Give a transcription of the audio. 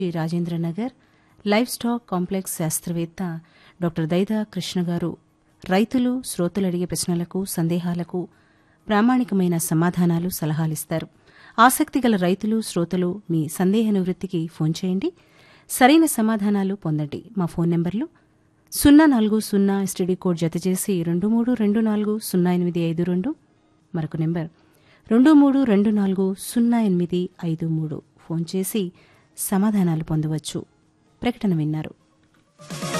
Shri Rajendranagar life stock complex శాస్త్రవేత్త doctor Daida Krishna garu రైతులు శ్రోతలు అడిగే ప్రశ్నలకు సందేహాలకు ప్రామాణికమైన సమాధానాలు సలహాలిస్తారు ఆసక్తిగల రైతులు శ్రోతలు మీ సందేహ నివృత్తికి ఫోన్ చేయండి సరైన సమాధానాలు పొందండి మా ఫోన్ నెంబర్లు సున్నా నాలుగు సున్నా ఎస్టీడీ కోడ్ జతచేసి రెండు మూడు రెండు నాలుగు సున్నా ఎనిమిది ఐదు రెండు మరొక నెంబర్ రెండు మూడు రెండు నాలుగు సున్నా ఎనిమిది ఐదు మూడు ఫోన్ చేసి సమాధానాలు పొందవచ్చు ప్రకటన విన్నారు